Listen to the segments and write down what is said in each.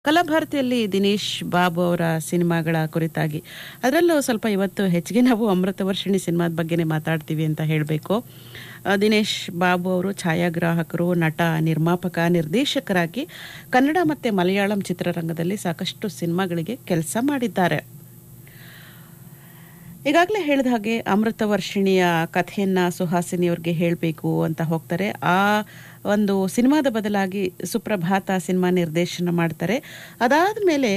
ಕಲಾಭಾರತಿಯಲ್ಲಿ ದಿನೇಶ್ ಬಾಬು ಅವರ ಸಿನಿಮಾಗಳ ಕುರಿತಾಗಿ ಅದರಲ್ಲೂ ಸ್ವಲ್ಪ ಇವತ್ತು ಹೆಚ್ಚಿಗೆ ನಾವು ಅಮೃತವರ್ಷಿಣಿ ಸಿನಿಮಾದ ಬಗ್ಗೆನೇ ಮಾತಾಡ್ತೀವಿ ಅಂತ ಹೇಳಬೇಕು ದಿನೇಶ್ ಬಾಬು ಅವರು ಛಾಯಾಗ್ರಾಹಕರು ನಟ ನಿರ್ಮಾಪಕ ನಿರ್ದೇಶಕರಾಗಿ ಕನ್ನಡ ಮತ್ತು ಮಲಯಾಳಂ ಚಿತ್ರರಂಗದಲ್ಲಿ ಸಾಕಷ್ಟು ಸಿನಿಮಾಗಳಿಗೆ ಕೆಲಸ ಮಾಡಿದ್ದಾರೆ ಈಗಾಗಲೇ ಹೇಳಿದ ಹಾಗೆ ಅಮೃತವರ್ಷಿಣಿಯ ಕಥೆಯನ್ನು ಸುಹಾಸಿನಿಯವ್ರಿಗೆ ಹೇಳಬೇಕು ಅಂತ ಹೋಗ್ತಾರೆ ಆ ಒಂದು ಸಿನಿಮಾದ ಬದಲಾಗಿ ಸುಪ್ರಭಾತ ಸಿನಿಮಾ ನಿರ್ದೇಶನ ಮಾಡ್ತಾರೆ ಅದಾದ ಮೇಲೆ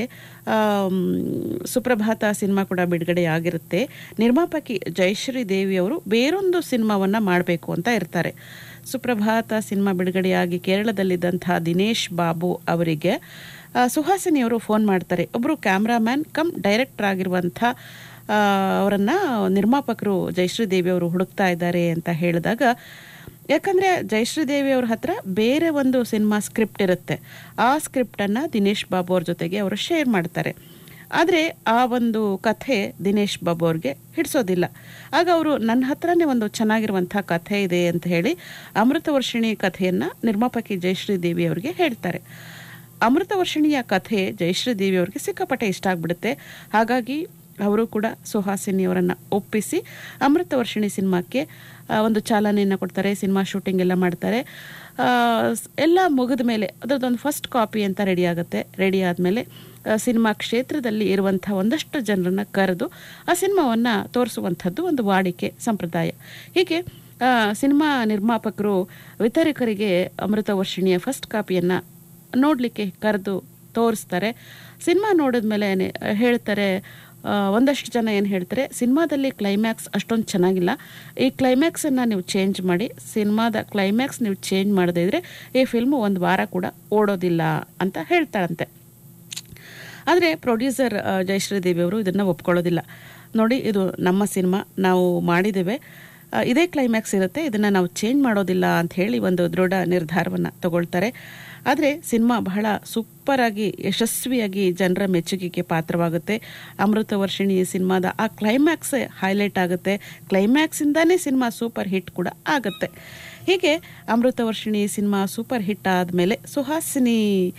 ಸುಪ್ರಭಾತ ಸಿನಿಮಾ ಕೂಡ ಬಿಡುಗಡೆ ಆಗಿರುತ್ತೆ ನಿರ್ಮಾಪಕಿ ಜಯಶ್ರೀ ದೇವಿ ಅವರು ಬೇರೊಂದು ಸಿನಿಮಾವನ್ನು ಮಾಡಬೇಕು ಅಂತ ಇರ್ತಾರೆ ಸುಪ್ರಭಾತ ಸಿನಿಮಾ ಬಿಡುಗಡೆಯಾಗಿ ಕೇರಳದಲ್ಲಿದ್ದಂಥ ದಿನೇಶ್ ಬಾಬು ಅವರಿಗೆ ಸುಹಾಸಿನಿಯವರು ಫೋನ್ ಮಾಡ್ತಾರೆ ಒಬ್ಬರು ಕ್ಯಾಮ್ರಾಮ್ಯಾನ್ ಕಮ್ ಡೈರೆಕ್ಟರ್ ಆಗಿರುವಂಥ ಅವರನ್ನು ನಿರ್ಮಾಪಕರು ಜಯಶ್ರೀ ದೇವಿ ಅವರು ಹುಡುಕ್ತಾ ಇದ್ದಾರೆ ಅಂತ ಹೇಳಿದಾಗ ಯಾಕಂದರೆ ಜಯಶ್ರೀ ದೇವಿ ಅವ್ರ ಹತ್ರ ಬೇರೆ ಒಂದು ಸಿನಿಮಾ ಸ್ಕ್ರಿಪ್ಟ್ ಇರುತ್ತೆ ಆ ಸ್ಕ್ರಿಪ್ಟನ್ನು ದಿನೇಶ್ ಬಾಬು ಅವ್ರ ಜೊತೆಗೆ ಅವರು ಶೇರ್ ಮಾಡ್ತಾರೆ ಆದರೆ ಆ ಒಂದು ಕಥೆ ದಿನೇಶ್ ಬಾಬು ಅವ್ರಿಗೆ ಹಿಡಿಸೋದಿಲ್ಲ ಆಗ ಅವರು ನನ್ನ ಹತ್ರನೇ ಒಂದು ಚೆನ್ನಾಗಿರುವಂಥ ಕಥೆ ಇದೆ ಅಂತ ಹೇಳಿ ಅಮೃತವರ್ಷಿಣಿ ಕಥೆಯನ್ನು ನಿರ್ಮಾಪಕಿ ಜಯಶ್ರೀ ದೇವಿ ಅವರಿಗೆ ಹೇಳ್ತಾರೆ ಅಮೃತವರ್ಷಿಣಿಯ ಕಥೆ ಜಯಶ್ರೀ ದೇವಿ ಅವ್ರಿಗೆ ಸಿಕ್ಕಾಪಟ್ಟೆ ಇಷ್ಟ ಆಗ್ಬಿಡುತ್ತೆ ಹಾಗಾಗಿ ಅವರು ಕೂಡ ಸುಹಾಸಿನಿಯವರನ್ನು ಒಪ್ಪಿಸಿ ಅಮೃತವರ್ಷಿಣಿ ಸಿನಿಮಾಕ್ಕೆ ಒಂದು ಚಾಲನೆಯನ್ನು ಕೊಡ್ತಾರೆ ಸಿನಿಮಾ ಶೂಟಿಂಗ್ ಎಲ್ಲ ಮಾಡ್ತಾರೆ ಎಲ್ಲ ಮುಗಿದ ಮೇಲೆ ಅದರದ್ದೊಂದು ಫಸ್ಟ್ ಕಾಪಿ ಅಂತ ರೆಡಿ ಆಗುತ್ತೆ ರೆಡಿ ಆದಮೇಲೆ ಸಿನಿಮಾ ಕ್ಷೇತ್ರದಲ್ಲಿ ಇರುವಂಥ ಒಂದಷ್ಟು ಜನರನ್ನು ಕರೆದು ಆ ಸಿನಿಮಾವನ್ನು ತೋರಿಸುವಂಥದ್ದು ಒಂದು ವಾಡಿಕೆ ಸಂಪ್ರದಾಯ ಹೀಗೆ ಸಿನಿಮಾ ನಿರ್ಮಾಪಕರು ವಿತರಕರಿಗೆ ಅಮೃತವರ್ಷಿಣಿಯ ಫಸ್ಟ್ ಕಾಪಿಯನ್ನು ನೋಡಲಿಕ್ಕೆ ಕರೆದು ತೋರಿಸ್ತಾರೆ ಸಿನಿಮಾ ನೋಡಿದ್ಮೇಲೆ ಹೇಳ್ತಾರೆ ಒಂದಷ್ಟು ಜನ ಏನು ಹೇಳ್ತಾರೆ ಸಿನಿಮಾದಲ್ಲಿ ಕ್ಲೈಮ್ಯಾಕ್ಸ್ ಅಷ್ಟೊಂದು ಚೆನ್ನಾಗಿಲ್ಲ ಈ ಕ್ಲೈಮ್ಯಾಕ್ಸನ್ನು ನೀವು ಚೇಂಜ್ ಮಾಡಿ ಸಿನಿಮಾದ ಕ್ಲೈಮ್ಯಾಕ್ಸ್ ನೀವು ಚೇಂಜ್ ಮಾಡದೇ ಇದ್ರೆ ಈ ಫಿಲ್ಮು ಒಂದು ವಾರ ಕೂಡ ಓಡೋದಿಲ್ಲ ಅಂತ ಹೇಳ್ತಾರಂತೆ ಆದರೆ ಪ್ರೊಡ್ಯೂಸರ್ ಜಯಶ್ರೀ ದೇವಿ ಅವರು ಇದನ್ನು ಒಪ್ಕೊಳ್ಳೋದಿಲ್ಲ ನೋಡಿ ಇದು ನಮ್ಮ ಸಿನಿಮಾ ನಾವು ಮಾಡಿದ್ದೇವೆ ಇದೇ ಕ್ಲೈಮ್ಯಾಕ್ಸ್ ಇರುತ್ತೆ ಇದನ್ನು ನಾವು ಚೇಂಜ್ ಮಾಡೋದಿಲ್ಲ ಅಂತ ಹೇಳಿ ಒಂದು ದೃಢ ನಿರ್ಧಾರವನ್ನು ತಗೊಳ್ತಾರೆ ಆದರೆ ಸಿನಿಮಾ ಬಹಳ ಸೂಪರಾಗಿ ಯಶಸ್ವಿಯಾಗಿ ಜನರ ಮೆಚ್ಚುಗೆಗೆ ಪಾತ್ರವಾಗುತ್ತೆ ಅಮೃತವರ್ಷಿಣಿ ಸಿನಿಮಾದ ಆ ಕ್ಲೈಮ್ಯಾಕ್ಸ್ ಹೈಲೈಟ್ ಆಗುತ್ತೆ ಕ್ಲೈಮ್ಯಾಕ್ಸಿಂದಾನೇ ಸಿನಿಮಾ ಸೂಪರ್ ಹಿಟ್ ಕೂಡ ಆಗುತ್ತೆ ಹೀಗೆ ಅಮೃತವರ್ಷಿಣಿ ಸಿನಿಮಾ ಸೂಪರ್ ಹಿಟ್ ಆದಮೇಲೆ ಸುಹಾಸಿನಿ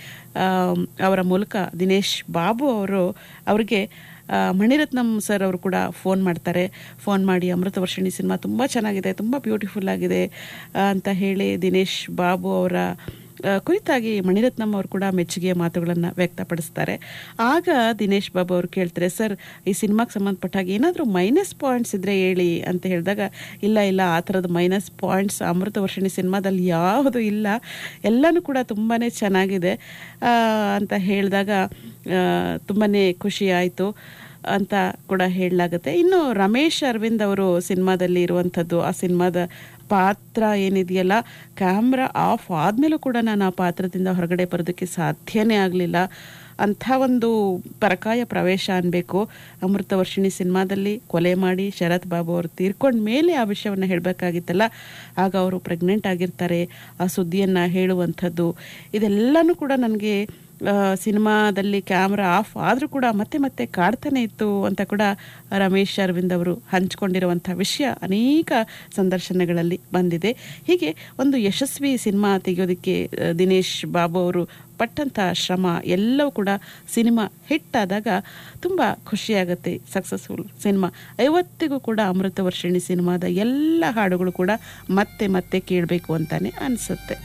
ಅವರ ಮೂಲಕ ದಿನೇಶ್ ಬಾಬು ಅವರು ಅವರಿಗೆ ಮಣಿರತ್ನಂ ಸರ್ ಅವರು ಕೂಡ ಫೋನ್ ಮಾಡ್ತಾರೆ ಫೋನ್ ಮಾಡಿ ಅಮೃತವರ್ಷಿಣಿ ಸಿನಿಮಾ ತುಂಬ ಚೆನ್ನಾಗಿದೆ ತುಂಬ ಬ್ಯೂಟಿಫುಲ್ ಆಗಿದೆ ಅಂತ ಹೇಳಿ ದಿನೇಶ್ ಬಾಬು ಅವರ ಕುರಿತಾಗಿ ಮಣಿರತ್ನಂ ಅವರು ಕೂಡ ಮೆಚ್ಚುಗೆಯ ಮಾತುಗಳನ್ನು ವ್ಯಕ್ತಪಡಿಸ್ತಾರೆ ಆಗ ದಿನೇಶ್ ಬಾಬು ಅವರು ಕೇಳ್ತಾರೆ ಸರ್ ಈ ಸಿನಿಮಾಗೆ ಸಂಬಂಧಪಟ್ಟಾಗ ಏನಾದರೂ ಮೈನಸ್ ಪಾಯಿಂಟ್ಸ್ ಇದ್ದರೆ ಹೇಳಿ ಅಂತ ಹೇಳಿದಾಗ ಇಲ್ಲ ಇಲ್ಲ ಆ ಥರದ ಮೈನಸ್ ಪಾಯಿಂಟ್ಸ್ ಅಮೃತವರ್ಷಿಣಿ ಸಿನಿಮಾದಲ್ಲಿ ಯಾವುದು ಇಲ್ಲ ಎಲ್ಲನೂ ಕೂಡ ತುಂಬಾ ಚೆನ್ನಾಗಿದೆ ಅಂತ ಹೇಳಿದಾಗ ತುಂಬಾ ಖುಷಿ ಆಯಿತು ಅಂತ ಕೂಡ ಹೇಳಲಾಗುತ್ತೆ ಇನ್ನು ರಮೇಶ್ ಅರವಿಂದ್ ಅವರು ಸಿನಿಮಾದಲ್ಲಿ ಇರುವಂಥದ್ದು ಆ ಸಿನಿಮಾದ ಪಾತ್ರ ಏನಿದೆಯಲ್ಲ ಕ್ಯಾಮ್ರಾ ಆಫ್ ಆದಮೇಲೂ ಕೂಡ ನಾನು ಆ ಪಾತ್ರದಿಂದ ಹೊರಗಡೆ ಬರೋದಕ್ಕೆ ಸಾಧ್ಯನೇ ಆಗಲಿಲ್ಲ ಅಂಥ ಒಂದು ಪರಕಾಯ ಪ್ರವೇಶ ಅನ್ಬೇಕು ಅಮೃತವರ್ಷಿಣಿ ಸಿನಿಮಾದಲ್ಲಿ ಕೊಲೆ ಮಾಡಿ ಶರತ್ ಬಾಬು ಅವರು ತೀರ್ಕೊಂಡ ಮೇಲೆ ಆ ವಿಷಯವನ್ನು ಹೇಳಬೇಕಾಗಿತ್ತಲ್ಲ ಆಗ ಅವರು ಪ್ರೆಗ್ನೆಂಟ್ ಆಗಿರ್ತಾರೆ ಆ ಸುದ್ದಿಯನ್ನು ಹೇಳುವಂಥದ್ದು ಇದೆಲ್ಲನೂ ಕೂಡ ನನಗೆ ಸಿನಿಮಾದಲ್ಲಿ ಕ್ಯಾಮ್ರಾ ಆಫ್ ಆದರೂ ಕೂಡ ಮತ್ತೆ ಮತ್ತೆ ಕಾಡ್ತಾನೆ ಇತ್ತು ಅಂತ ಕೂಡ ರಮೇಶ್ ಅರವಿಂದ್ ಅವರು ಹಂಚ್ಕೊಂಡಿರುವಂಥ ವಿಷಯ ಅನೇಕ ಸಂದರ್ಶನಗಳಲ್ಲಿ ಬಂದಿದೆ ಹೀಗೆ ಒಂದು ಯಶಸ್ವಿ ಸಿನಿಮಾ ತೆಗೆಯೋದಕ್ಕೆ ದಿನೇಶ್ ಬಾಬು ಅವರು ಪಟ್ಟಂಥ ಶ್ರಮ ಎಲ್ಲವೂ ಕೂಡ ಸಿನಿಮಾ ಹಿಟ್ ಆದಾಗ ತುಂಬ ಖುಷಿಯಾಗುತ್ತೆ ಸಕ್ಸಸ್ಫುಲ್ ಸಿನಿಮಾ ಐವತ್ತಿಗೂ ಕೂಡ ಅಮೃತವರ್ಷಿಣಿ ಸಿನಿಮಾದ ಎಲ್ಲ ಹಾಡುಗಳು ಕೂಡ ಮತ್ತೆ ಮತ್ತೆ ಕೇಳಬೇಕು ಅಂತಾನೆ ಅನಿಸುತ್ತೆ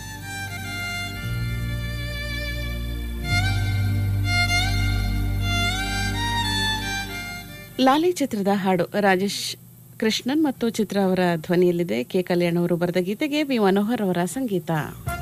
ಲಾಲಿ ಚಿತ್ರದ ಹಾಡು ರಾಜೇಶ್ ಕೃಷ್ಣನ್ ಮತ್ತು ಚಿತ್ರ ಅವರ ಧ್ವನಿಯಲ್ಲಿದೆ ಕೆ ಕಲ್ಯಾಣ್ ಅವರು ಬರೆದ ಗೀತೆಗೆ ವಿ ಮನೋಹರ್ ಅವರ ಸಂಗೀತ